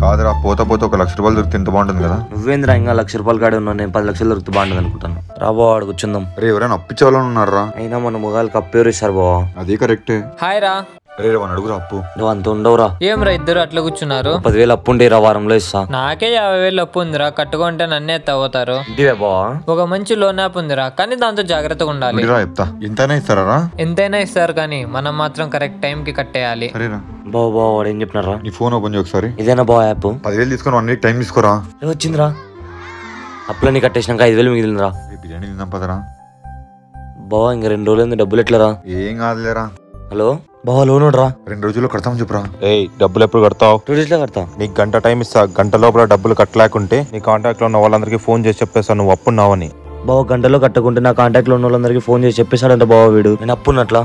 కాదురా పోతా పోతే ఒక లక్ష రూపాయలు దొరికితే ఎంత బాగుంటుంది కదా నువ్వేంద్రా ఇంకా లక్ష రూపాయలు కాడే ఉన్నావు నేను పది లక్షలు దొరికితే బాగుండదు అనుకుంటాను రాబో వాడు కూర్చుందాం రే ఎవరైనా అప్పించాలని ఉన్నారా అయినా మన మొగాలు కప్పేరు ఇస్తారు బావా అదే కరెక్టే హాయ్ రా రే రే వాడిని అడుగురా అప్పు నువ్వు అంత ఉండవురా ఏం రా ఇద్దరు అట్లా కూర్చున్నారు పదివేలు అప్పు ఉంటే రా వారంలో ఇస్తా నాకే యాభై వేలు అప్పు ఉందిరా కట్టుకుంటే నన్నే తవ్వుతారు ఇంటివే బావా ఒక మంచి లోన్ యాప్ ఉందిరా కానీ దాంతో జాగ్రత్తగా ఉండాలి విడిరా చెప్తా ఎంతైనా ఇస్తారా ఎంతైనా ఇస్తారు కానీ మనం మాత్రం కరెక్ట్ టైం కి కట్టేయాలి సరేనా బావ బావ వాడు ఏం చెప్పినారా నీ ఫోన్ ఓపెన్ చేయి ఒకసారి ఇదేనా బావ యాప్ పదివేలు తీసుకొని వన్ వీక్ టైం తీసుకోరా ఏ వచ్చిందిరా అప్పులన్నీ కట్టేసినాక ఐదు వేలు మిగిలిందిరా రే బిర్యానీ తిందాం పదరా బావా ఇంక రెండు రోజులు ఉంది డబ్బులు ఎట్లరా ఏం కాదులేరా హలో బావా లోన్ రా రెండు రోజుల్లో కడతామని చెప్పురా ఏయ్ డబ్బులు ఎప్పుడు కడతావు టూ డేస్లో కడతా నీకు గంట టైం ఇస్తా గంట లోపల డబ్బులు కట్టలేకుంటే నీ కాంటాక్ట్ లో ఉన్న వాళ్ళందరికీ ఫోన్ చేసి చెప్పేస్తాను నువ్వు అప్పున్నావని బావ గంటలో కట్టకుంటే నా కాంటాక్ట్ లో ఉన్న వాళ్ళందరికీ ఫోన్ చేసి చెప్పేశాడంట బావ వీడు నేను అప్పున్నట్లా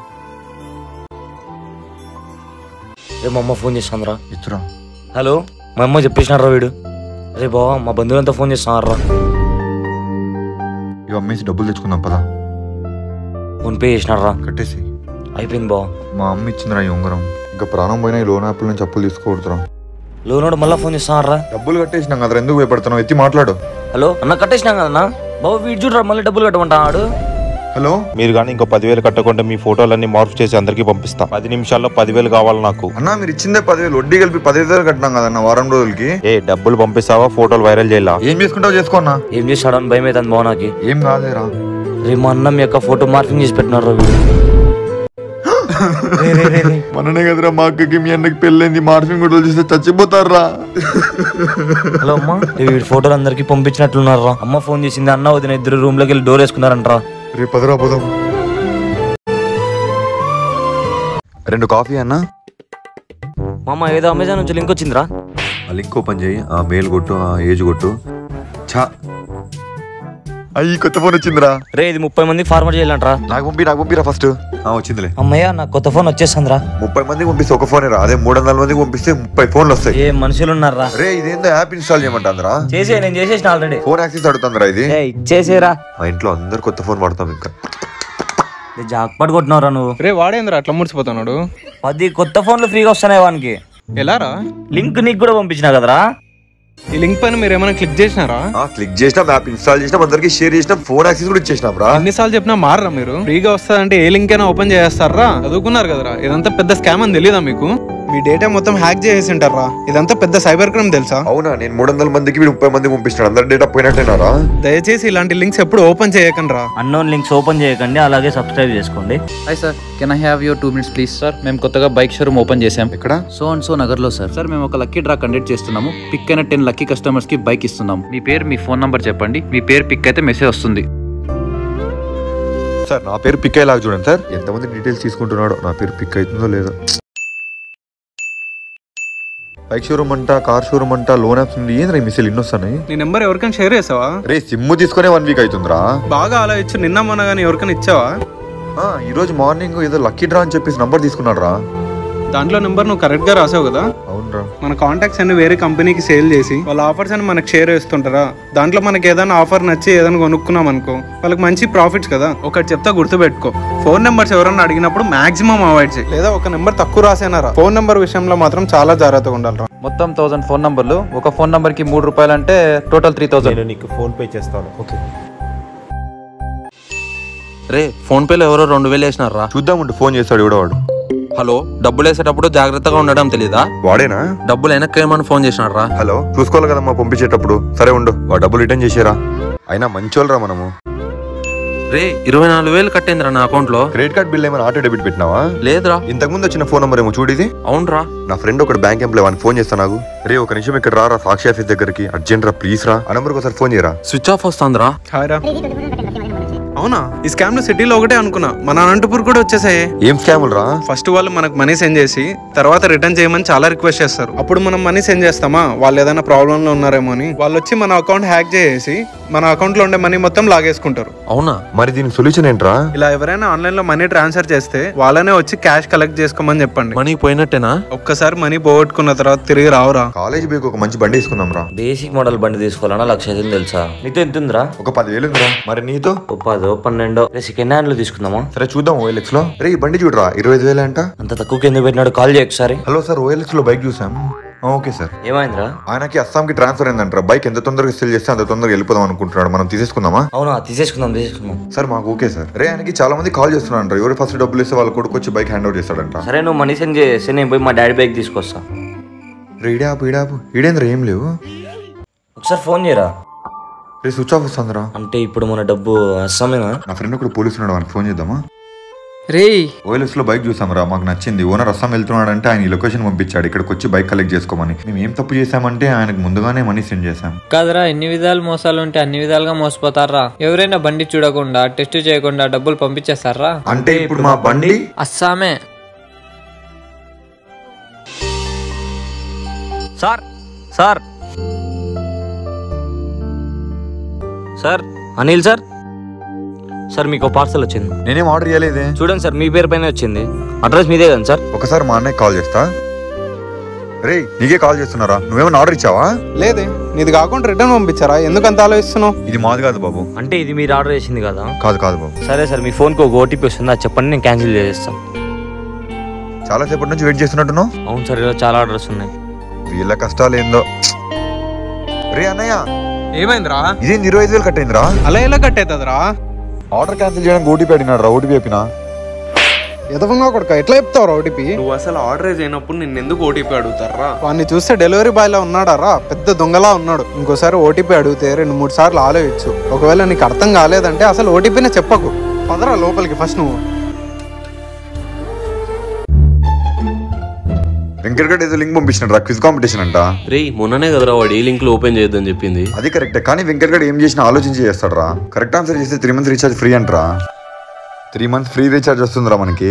రే మా అమ్మ ఫోన్ చేస్తాను ఇచ్చురా హలో మా అమ్మ చెప్పేసినారా వీడు రే బావ మా బంధువులంతా ఫోన్ చేస్తున్నారా ఇవి అమ్మేసి డబ్బులు తెచ్చుకుందాం పదా ఫోన్ పే చేసినారా కట్టేసి అయిపోయింది బావ మా అమ్మ ఇచ్చిందిరా ఈ ఉంగరం ఇంకా ప్రాణం పోయినా ఈ లోన్ యాప్ల నుంచి అప్పులు తీసుకోకూడదురా లోనోడు మళ్ళీ ఫోన్ చేస్తున్నారా డబ్బులు కట్టేసినాం కదా ఎందుకు భయపడుతున్నావు ఎత్తి మాట్లాడు హలో అన్న కట్టేసినాం కదన్నా బావ వీడు చూడరా మళ్ళీ డబ్బులు కట్టమంటాడు హలో మీరు కానీ ఇంకో పదివేలు కట్టకుంటే మీ ఫోటోలన్నీ మార్పు చేసి అందరికీ పంపిస్తా పది నిమిషాల్లో పదివేలు కావాలి నాకు అన్నా మీరు ఇచ్చిందే పదివేలు వడ్డీ కలిపి పదివేలు వేలు కట్టినాం కదన్న వారం రోజులకి ఏ డబ్బులు పంపిస్తావా ఫోటోలు వైరల్ చేయాలా ఏం చేసుకుంటావు చేసుకో అన్నా ఏం చేస్తాడు అని భయం అవుతుంది బావ నాకు ఏం కాదులేరా రే మా అన్న మీ యొక్క ఫోటో మార్పింగ్ చేసి పెట్టినారా వీడు రే, రే, రే, రే. మననే కదరా మా అక్కకి మీ అన్నకి పెళ్ళైంది మార్ఫింగ్ కూడా చూస్తే చచ్చిపోతారా హలో అమ్మా రే, వీడి ఫోటోలు అందరికి పంపించినట్లున్నారా అమ్మ ఫోన్ చేసింది అన్న వదిన ఇద్దరు రూమ్ లోకి వెళ్ళి డోర్ వేసుకున్నారంటరా రేపు పదరా పోదాం రెండు కాఫీ అన్నా మామ ఏదో అమెజాన్ నుంచి లింక్ వచ్చిందిరా ఆ లింక్ ఓపెన్ చేయి ఆ మెయిల్ కొట్టు ఆ ఏజ్ కొట్టు ఛా అయ్యి కొత్త ఫోన్ వచ్చిందిరా రే ఇది ముప్పై మందికి ఫార్వర్డ్ చేయాలంటరా నాకు పంపి నాకు పంపిరా ఫస్ట్ వచ్చిందిలే అమ్మయ్య నాకు కొత్త ఫోన్ వచ్చేసిందిరా ముప్పై మందికి పంపిస్తే ఒక ఫోనే రా అదే మూడు వందల మందికి పంపిస్తే ముప్పై ఫోన్లు వస్తాయి ఏ మనుషులు ఉన్నారా రే ఇదేందో యాప్ ఇన్స్టాల్ చేయమంటాందిరా చేసే నేను చేసేసిన ఆల్రెడీ ఫోన్ యాక్సెస్ అడుగుతుందిరా ఇది ఏ ఇచ్చేసేరా మా ఇంట్లో అందరు కొత్త ఫోన్ వాడతాం ఇంకా జాక్పాట్ కొట్టినవరా నువ్వు రే వాడేంద్ర అట్లా ముడిచిపోతున్నాడు పది కొత్త ఫోన్లు ఫ్రీగా వస్తున్నాయి వానికి ఎలారా లింక్ నీకు కూడా పంపించిన కదరా ఈ లింక్ పైన మీరు ఏమైనా క్లిక్ చేసినారా క్లిక్ చేసినాం యాప్ ఇన్స్టాల్ చేసినాం అందరికి షేర్ చేసినాం ఫోన్ యాక్సెస్ కూడా ఇచ్చేసినాం రా ఎన్నిసార్లు చెప్పినా మారరా మీరు ఫ్రీగా వస్తుందంటే ఏ లింక్ అయినా ఓపెన్ చేస్తారా చదువుకున్నారు కదరా ఇదంతా పెద్ద స్కామ్ అని తెలియదా మీకు మీ డేటా మొత్తం హ్యాక్ చేసేసి ఉంటారా ఇదంతా పెద్ద సైబర్ క్రైమ్ తెలుసా అవునా నేను మూడు వందల మందికి వీడు ముప్పై మందికి పంపిస్తున్నాడు అందరి డేటా పోయినట్టేనారా దయచేసి ఇలాంటి లింక్స్ ఎప్పుడు ఓపెన్ చేయకండి రా అన్నోన్ లింక్స్ ఓపెన్ చేయకండి అలాగే సబ్స్క్రైబ్ చేసుకోండి hi sir can I have your two minutes please sir మేము కొత్తగా బైక్ షోరూమ్ ఓపెన్ చేసాం ఎక్కడ సో అండ్ సో నగర్లో సార్ సార్ మేము ఒక లక్కీ డ్రా కండక్ట్ చేస్తున్నాము పిక్ అయిన టెన్ లక్కీ కస్టమర్స్ కి బైక్ ఇస్తున్నాం మీ పేరు మీ ఫోన్ నంబర్ చెప్పండి మీ పేరు పిక్ అయితే మెసేజ్ వస్తుంది సార్ నా పేరు పిక్ అయ్యేలాగా చూడండి సార్ ఎంతమంది డీటెయిల్స్ తీసుకుంటున్నాడో నా పేరు పిక్ అవుతుందో లేదో బైక్ షోరూమ్ అంట కార్ షోరూమ్ అంట లోన్ యాప్స్ నుండి ఏంద్రా ఈ మిస్సేలు ఇన్ని వస్తున్నాయి నీ నెంబర్ ఎవరికైనా షేర్ చేసావా రే సిమ్ తీసుకునే వన్ వీక్ అవుతుందిరా బాగా అలా ఇచ్చి నిన్న మొన్న కానీ ఎవరికైనా ఇచ్చావా ఆ, ఈ రోజు మార్నింగ్ ఏదో లక్కీ డ్రా అని చెప్పేసి నంబర్ తీసుకున్నాడు రా దాంట్లో నెంబర్ నువ్వు కరెక్ట్ గా రాసావు కదా అవునరా మన కాంటాక్ట్స్ అన్ని వేరే కంపెనీకి సేల్ చేసి వాళ్ళ ఆఫర్స్ అని మనకు షేర్ చేస్తుంటారా దాంట్లో మనకి ఏదైనా ఆఫర్ నచ్చి ఏదైనా కొనుక్కున్నాం అనుకో వాళ్ళకి మంచి ప్రాఫిట్స్ కదా ఒకటి చెప్తా గుర్తుపెట్టుకో ఫోన్ నెంబర్స్ ఎవరన్నా అడిగినప్పుడు మాక్సిమం అవాయిడ్ చేయి లేదా ఒక నెంబర్ తక్కువ రాసేనారా ఫోన్ నెంబర్ విషయంలో మాత్రం చాలా జాగ్రత్తగా ఉండాలి మొత్తం థౌసండ్ ఫోన్ నంబర్లు ఒక ఫోన్ నంబర్ కి మూడు రూపాయలు అంటే టోటల్ త్రీ థౌసండ్ నేను నీకు ఫోన్ పే చేస్తాను ఓకే రే ఫోన్ పేలో ఎవరో రెండు వేలు వేసినారా చూద్దామంటే ఫోన్ చేస్తాడు కూడా వాడు హలో డబ్బులు వేసేటప్పుడు జాగ్రత్తగా ఉండడం తెలీదా వాడేనా డబ్బులు వెనక్కేమని ఫోన్ చేసినారా హలో చూసుకోవాలి కదమ్మా పంపించేటప్పుడు సరే ఉండు వాడు డబ్బులు రిటర్న్ చేసేరా అయినా మంచోళ్ళరా మనము రే ఇరవై నాలుగు వేలు కట్టిందిరా నా అకౌంట్ లో క్రెడిట్ కార్డ్ బిల్ ఏమైనా ఆటో డెబిట్ పెట్టినావా లేదురా ఇంతకు ముందు వచ్చిన ఫోన్ నెంబర్ ఏమో చూడిది అవునరా నా ఫ్రెండ్ ఒకటి బ్యాంక్ ఎంప్లాయ్ వానికి ఫోన్ చేస్తా నాకు రే ఒక నిమిషం ఇక్కడ రారా సాక్షి ఆఫీస్ దగ్గరికి అర్జెంట్ రా ప్లీజ్ రా ఆ నెంబర్కి ఒకసారి ఫోన్ చేయరా స్విచ్ ఆఫ్ వస్తుందిరా హాయ్ రా అవునా ఈ స్కామ్ లో సిటీలో ఒకటే అనుకున్నా మన అనంతపూర్ కూడా వచ్చేసాయి ఏం స్కాములు రా ఫస్ట్ వాళ్ళు మనకు మనీ సెండ్ చేసి తర్వాత రిటర్న్ చేయమని చాలా రిక్వెస్ట్ చేస్తారు అప్పుడు మనం మనీ సెండ్ చేస్తామా వాళ్ళు ఏదైనా ప్రాబ్లమ్ లో ఉన్నారేమో అని వాళ్ళు వచ్చి మన అకౌంట్ హ్యాక్ చేసి మన అకౌంట్ లో ఉండే మనీ మొత్తం లాగేసుకుంటారు అవునా మరి దీనికి సొల్యూషన్ ఏంట్రా ఇలా ఎవరైనా ఆన్లైన్ లో మనీ ట్రాన్స్ఫర్ చేస్తే వాళ్ళనే వచ్చి క్యాష్ కలెక్ట్ చేసుకోమని చెప్పండి మనీ పోయినట్టేనా ఒక్కసారి మనీ పోగొట్టుకున్న తర్వాత తిరిగి రావురా కాలేజ్ బైక్ ఒక మంచి బండి తీసుకుందాం రా బేసిక్ మోడల్ బండి తీసుకోవాలన్నా లక్ష ఐదు వేలు తెలుసా నీతో ఎంత ఉందిరా ఒక పదివేలు ఉందిరా మరి నీతో ఓ పదో పన్నెండో సెకండ్ హ్యాండ్ లో తీసుకుందామా సరే చూద్దాం ఓఎల్ఎక్స్ లో రే ఈ బండి చూడరా ఇరవై ఐదు వేలు అంట అంత తక్కువకి ఎందుకు పెట్టినాడు కాల్ చేయ ఒకసారి హలో సార్ ఓఎల్ఎక్స్ లో బైక్ చూసాం ఓకే సార్ ఏమైందిరా ఆయనకి అస్సాంకి ట్రాన్స్ఫర్ అయిందంటారా బైక్ ఎంత తొందరగా సెల్ చేస్తే అంత తొందరగా వెళ్ళిపోదాం అనుకుంటున్నాడు మనం తీసేసుకుందామా అవునా తీసేసుకుందాం తీసేసుకుందాం సార్ మాకు ఓకే సార్ రే ఆయనకి చాలా మంది కాల్ చేస్తున్నారంట ఎవరు ఫస్ట్ డబ్బులు ఇస్తే వాళ్ళ కొడుకు వచ్చి బైక్ హ్యాండ్ ఓవర్ చేస్తాడంట సరే నువ్వు మనీ సెండ్ చేస్తే నేను పోయి మా డాడీ బైక్ తీసుకొస్తా రే ఈడాపు ఈడాపు ఈడేంద్ర ఏం లేవు ఒకసారి ఫోన్ చేయరా రే స్విచ్ ఆఫ్ వస్తుందిరా అంటే ఇప్పుడు మన డబ్బు అస్సామేనా నా ఫ్రెండ్ ఒకడు పోలీసు ఉన్నాడు వానికి ఫోన్ చేద్దామా రేయ్ ఓఎల్ఎస్ లో బైక్ చూసాం రా మాకు నచ్చింది ఓనర్ అస్సాం వెళ్తున్నాడంటే ఆయన ఈ లొకేషన్ పంపించాడు ఇక్కడికి వచ్చి బైక్ కలెక్ట్ చేసుకోమని మేము ఏం తప్పు చేసామంటే ఆయనకు ముందుగానే మనీ సెండ్ చేశాం కాదురా ఎన్ని విధాలు మోసాలు ఉంటే అన్ని విధాలుగా మోసపోతారా ఎవరైనా బండి చూడకుండా టెస్ట్ చేయకుండా డబ్బులు పంపించేస్తారా అంటే ఇప్పుడు మా బండి అస్సామే sir sir sir Anil sir sir మీకు పార్సల్ వచ్చింది నేనేం ఆర్డర్ చేయలేదే చూడండి సార్ మీ పేరు పైన వచ్చింది అడ్రస్ మీదే కదా సార్ ఒకసారి మా అన్నయ్య కాల్ చేస్తా రే నీకే కాల్ చేస్తున్నారా నువ్వేమైనా ఆర్డర్ ఇచ్చావా లేదే నీది కాకుండా రిటర్న్ పంపించారా ఎందుకు అంత ఆలోచిస్తున్నావు ఇది మాది కాదు బాబు అంటే ఇది మీరు ఆర్డర్ చేసింది కదా కాదు కాదు బాబు సరే సార్ మీ ఫోన్కి ఒక ఓటీపీ వస్తుంది అది చెప్పండి నేను క్యాన్సిల్ చేసేస్తాను చాలా సేపటి నుంచి వెయిట్ చేస్తున్నట్టున్నావు అవును సార్ ఇలా చాలా ఆర్డర్స్ ఉన్నాయి వీళ్ళ కష్టాలు ఏందో రే అన్నయ్య ఏమైందిరా ఇదేంది ఇరవై ఐదు వేలు కట్టయిందిరా అలా ఎలా కట్టేతుందిరా ఆర్డర్ క్యాన్సిల్ చేయడానికి ఓటీపీ అడిగినాడు రా ఓటీపీ చెప్పినా ఎదవంగా కొడుక ఎట్లా చెప్తావు ఓటీపీ నువ్వు అసలు ఆర్డర్ చేయనప్పుడు నిన్ను ఎందుకు ఓటీపీ అడుగుతారా వాడిని చూస్తే డెలివరీ బాయ్ లా ఉన్నాడా రా పెద్ద దొంగలా ఉన్నాడు ఇంకోసారి ఓటీపీ అడిగితే రెండు మూడు సార్లు ఆలోచించు ఒకవేళ నీకు అర్థం కాలేదంటే అసలు ఓటీపీనే చెప్పకు పదరా లోపలికి ఫస్ట్ నువ్వు వెంకట్ గడ్ ఏదో లింక్ పంపించినాడు రా క్విజ్ కాంపిటీషన్ అంట రే మొన్ననే కదరా వాడు ఏ లింక్ లో ఓపెన్ చేయొద్దని చెప్పింది అది కరెక్టే కానీ వెంకట్ గడ్ ఏం చేసినా ఆలోచించి చేస్తాడు రా కరెక్ట్ ఆన్సర్ చేస్తే త్రీ మంత్స్ రీఛార్జ్ ఫ్రీ అంటరా త్రీ మంత్స్ ఫ్రీ రీఛార్జ్ వస్తుందిరా మనకి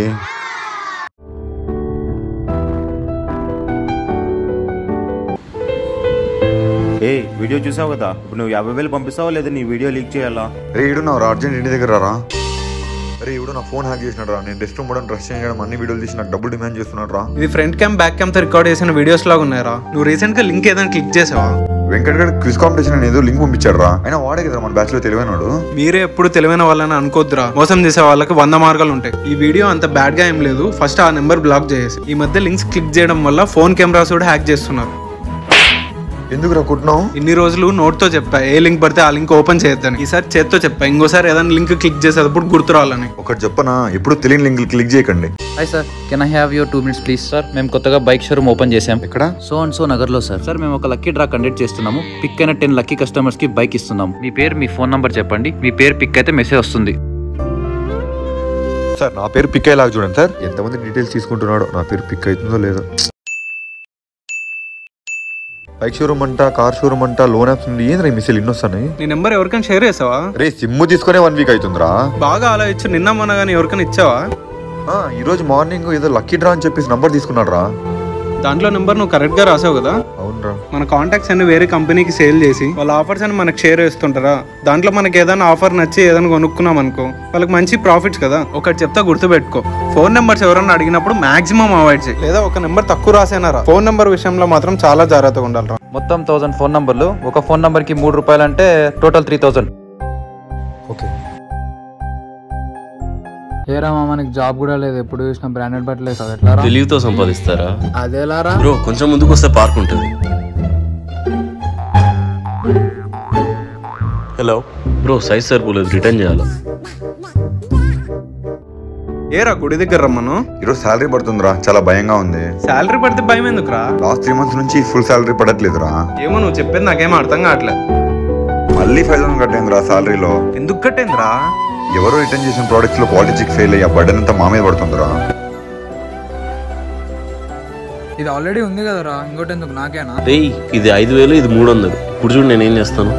ఏ వీడియో చూసావు కదా ఇప్పుడు నువ్వు యాభై వేలు పంపిస్తావా లేదా నీ వీడియో లీక్ చేయాలా రే ఇడు నా అర్జెంట్ ఇంటి దగ్గర రా రే ఇడు నా ఫోన్ హ్యాక్ చేసినాడు రా నేను రెస్ట్ రూమ్ కూడా డ్రెస్ చేయడం అన్ని వీడియోలు తీసి నాకు డబ్బులు డిమాండ్ చేస్తున్నాడు రా ఇది ఫ్రంట్ క్యామ్ బ్యాక్ క్యామ్ తో రికార్డ్ చేసిన వీడియోస్ లాగా ఉన్నాయరా నువ్వు రీసెంట్ గా లింక్ ఏదైనా క్లిక్ చేసావా వెంకట్ గడ్ క్విజ్ కాంపిటీషన్ అని ఏదో లింక్ పంపించాడు రా అయినా వాడే కదా మన బ్యాచ్ లో తెలివైనడు మీరే ఎప్పుడు తెలివైన వాళ్ళని అనుకోద్దురా మోసం చేసే వాళ్ళకి వంద మార్గాలు ఉంటాయి ఈ వీడియో అంత బ్యాడ్ గా ఏం లేదు ఫస్ట్ ఆ నెంబర్ బ్లాక్ చేసేసి ఈ మధ్య లింక్స్ క్లిక్ చేయడం వల్ల ఫోన్ కెమెరాస్ కూడా హ్యాక్ చేస్తున్నారు ఎందుకు రా కుట్టినావు ఇన్ని రోజులు నోట్ తో చెప్పా ఏ లింక్ పడితే ఆ లింక్ ఓపెన్ చేయొద్దని ఈసారి చేత్తో చెప్పా ఇంకోసారి ఏదైనా లింక్ క్లిక్ చేసేటప్పుడు గుర్తు రావాలని ఒకటి చెప్పనా ఎప్పుడు తెలియని లింక్ క్లిక్ చేయకండి hi sir can I have your two minutes please sir మేము కొత్తగా బైక్ షోరూమ్ ఓపెన్ చేసాం ఎక్కడ సో అండ్ సో నగర్లో సార్ సార్ మేము ఒక లక్కీ డ్రా కండక్ట్ చేస్తున్నాము పిక్ అయిన టెన్ లక్కీ కస్టమర్స్ కి బైక్ ఇస్తున్నాం మీ పేరు మీ ఫోన్ నంబర్ చెప్పండి మీ పేరు పిక్ అయితే మెసేజ్ వస్తుంది సార్ నా పేరు పిక్ అయ్యేలాగా చూడండి సార్ ఎంతమంది డీటెయిల్స్ తీసుకుంటున్నాడో నా పేరు పిక్ అవుతుందో లేదో బైక్ షోరూమ్ అంట కార్ షోరూమ్ అంట లోన్ యాప్స్ ఉంది ఏంద్రా ఈ మిస్సేలు ఇన్ని వస్తున్నాయి నీ నెంబర్ ఎవరికైనా షేర్ చేసావా రే సిమ్ తీసుకునే వన్ వీక్ అవుతుందిరా బాగా ఆలోచించు నిన్న మొన్న కానీ ఎవరికైనా ఇచ్చావా ఆ, ఈ రోజు మార్నింగ్ ఏదో లక్కీ డ్రా అని చెప్పేసి నంబర్ తీసుకున్నాడు రా దాంట్లో నెంబర్ నువ్వు కరెక్ట్ గా రాసావు కదా అవునరా మన కాంటాక్ట్స్ అన్ని వేరే కంపెనీకి సేల్ చేసి వాళ్ళ ఆఫర్స్ అని మనకు షేర్ చేస్తుంటారా దాంట్లో మనకి ఏదైనా ఆఫర్ నచ్చి ఏదైనా కొనుక్కున్నాం అనుకో వాళ్ళకి మంచి ప్రాఫిట్స్ కదా ఒకటి చెప్తా గుర్తుపెట్టుకో ఫోన్ నెంబర్స్ ఎవరన్నా అడిగినప్పుడు మాక్సిమం అవాయిడ్ చేయి లేదా ఒక నెంబర్ తక్కువ రాసేనారా ఫోన్ నెంబర్ విషయంలో మాత్రం చాలా జాగ్రత్తగా ఉండాలిరా మొత్తం థౌసండ్ ఫోన్ నంబర్లు ఒక ఫోన్ నంబర్ కి మూడు రూపాయలు అంటే టోటల్ త్రీ థౌసండ్ ఓకే ఏరా మామ మనకి జాబ్ కూడా లేదు ఎప్పుడు చూసిన బ్రాండెడ్ బట్టలు వేసావు ఎట్లా రా తెలివితో సంపాదిస్తారా అదేలారా బ్రో కొంచెం ముందుకు వస్తే పార్క్ ఉంటుంది హలో బ్రో సైజ్ సరిపోలేదు రిటర్న్ చేయాలా ఏరా గుడి దగ్గర రమ్మను ఈరోజు శాలరీ పడుతుందిరా చాలా భయంగా ఉంది శాలరీ పడితే భయం ఎందుకురా లాస్ట్ త్రీ మంత్స్ నుంచి ఫుల్ శాలరీ పడట్లేదురా ఏమో నువ్వు చెప్పేది నాకేం అర్థం కావట్లే మళ్ళీ ఫైవ్ థౌసండ్ కట్టేందిరా శాలరీలో ఎందుకు కట్టేందిరా ఎవరో రిటర్న్ చేసిన ప్రోడక్ట్స్ లో క్వాలిటీ చెక్ ఫెయిల్ అయ్యి ఆ బర్డెన్ అంతా మా మీద పడుతుందిరా ఇది ఆల్రెడీ ఉంది కదరా ఇంకోటి ఎందుకు నాకేనా రేయ్ ఇది ఐదు వేలు ఇది మూడు వందలు ఇప్పుడు చూడు నేను ఏం చేస్తాను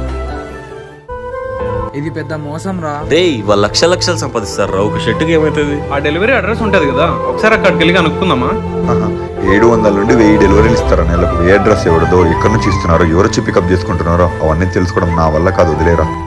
ఇది పెద్ద మోసం రా రేయ్ వాళ్ళు లక్ష లక్షలు సంపాదిస్తారు రా ఒక షర్టుకి ఏమవుతుంది ఆ డెలివరీ అడ్రస్ ఉంటది కదా ఒకసారి అక్కడికి వెళ్ళి కనుక్కుందామా ఆహా. ఏడు వందల నుండి వెయ్యి డెలివరీలు ఇస్తారా నెలకు ఏ అడ్రస్ ఎవరిదో ఎక్కడి నుంచి ఇస్తున్నారో ఎవరు వచ్చి పికప్ చేసుకుంటున్నారో అవన్నీ తెలుసుకోవడం నా వల్ల కాదు వదిలేరా